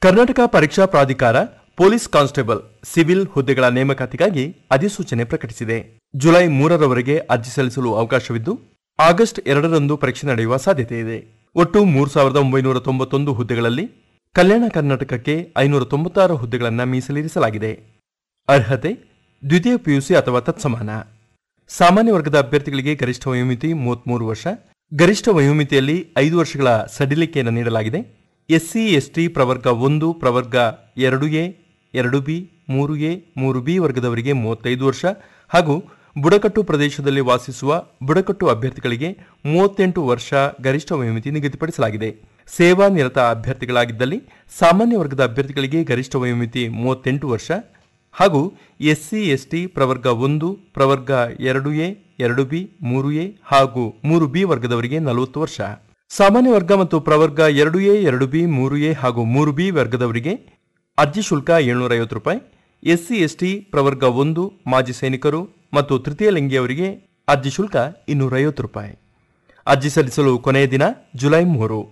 ಕರ್ನಾಟಕ ಪರೀಕ್ಷಾ ಪ್ರಾಧಿಕಾರ police constable civil ಹುದ್ದೆಗಳ ನೇಮಕಾತಿಗಾಗಿ ಅಧಿಸೂಚನೆ ಪ್ರಕಟಿಸಿದೆ ಜುಲೈ ಮೂರರವರೆಗೆ ಅರ್ಜಿ ಸಲ್ಲಿಸಲು ಅವಕಾಶವಿದ್ದು ಆಗಸ್ಟ್ ಎರಡರಂದು ಪರೀಕ್ಷೆ ನಡೆಯುವ ಸಾಧ್ಯತೆ ಇದೆ ಒಟ್ಟು ಮೂರು ಸಾವಿರದ ಒಂಬೈನೂರ ತೊಂಬತ್ತೊಂದು ಹುದ್ದೆಗಳಲ್ಲಿ ಕಲ್ಯಾಣ ಕರ್ನಾಟಕಕ್ಕೆ ಐನೂರ ತೊಂಬತ್ತಾರು ಹುದ್ದೆಗಳನ್ನು ಮೀಸಲಿರಿಸಲಾಗಿದೆ ಅರ್ಹತೆ ದ್ವಿತೀಯ ಪಿಯುಸಿ ಅಥವಾ ತತ್ಸಮಾನ ಸಾಮಾನ್ಯ ವರ್ಗದ ಅಭ್ಯರ್ಥಿಗಳಿಗೆ ಗರಿಷ್ಠ ವಯೋಮಿತಿ ಮೂವತ್ಮೂರು ವರ್ಷ ಗರಿಷ್ಠ ವಯೋಮಿತಿಯಲ್ಲಿ ಐದು ವರ್ಷಗಳ ಸಡಿಲಿಕೆಯನ್ನು ನೀಡಲಾಗಿದೆ ಎಸ್ಸಿ ಎಸ್ಟಿ ಪ್ರವರ್ಗ ಒಂದು ಪ್ರವರ್ಗ ಎರಡು ಎ ಎರಡು ಬಿ ಮೂರು ಎ ಮೂರು ಬಿ ವರ್ಗದವರಿಗೆ ಮೂವತ್ತೈದು ವರ್ಷ ಹಾಗೂ ಬುಡಕಟ್ಟು ಪ್ರದೇಶದಲ್ಲಿ ವಾಸಿಸುವ ಬುಡಕಟ್ಟು ಅಭ್ಯರ್ಥಿಗಳಿಗೆ ಮೂವತ್ತೆಂಟು ವರ್ಷ ಗರಿಷ್ಠ ವಯೋಮಿತಿ ನಿಗದಿಪಡಿಸಲಾಗಿದೆ ಸೇವಾ ನಿರತ ಅಭ್ಯರ್ಥಿಗಳಾಗಿದ್ದಲ್ಲಿ ಸಾಮಾನ್ಯ ವರ್ಗದ ಅಭ್ಯರ್ಥಿಗಳಿಗೆ ಗರಿಷ್ಠ ವಯೋಮಿತಿ ಮೂವತ್ತೆಂಟು ವರ್ಷ ಹಾಗೂ ಎಸ್ಸಿ ಎಸ್ಟಿ ಪ್ರವರ್ಗ ಒಂದು ಪ್ರವರ್ಗ ಎರಡು ಎ ಎರಡು ಬಿ ಮೂರು ಎ ಹಾಗೂ ಮೂರು ಬಿ ವರ್ಗದವರಿಗೆ ನಲವತ್ತು ವರ್ಷ ಸಾಮಾನ್ಯ ವರ್ಗ ಮತ್ತು ಪ್ರವರ್ಗ ಎರಡು ಎ ಎರಡು ಬಿ ಮೂರು ಎ ಹಾಗೂ ಮೂರು ಬಿ ವರ್ಗದವರಿಗೆ ಅರ್ಜಿ ಶುಲ್ಕ ಏಳ್ನೂರ ಐವತ್ತು ರೂಪಾಯಿ ಎಸ್ಸಿ ಎಸ್ಟಿ ಪ್ರವರ್ಗ ಒಂದು ಮಾಜಿ ಸೈನಿಕರು ಮತ್ತು ತೃತೀಯ ಲಿಂಗಿಯವರಿಗೆ ಅರ್ಜಿ ಶುಲ್ಕ ಇನ್ನೂರ ಐವತ್ತು ರೂಪಾಯಿ ಅರ್ಜಿ ಸಲ್ಲಿಸಲು ಕೊನೆಯ ದಿನ ಜುಲೈ ಮೂರು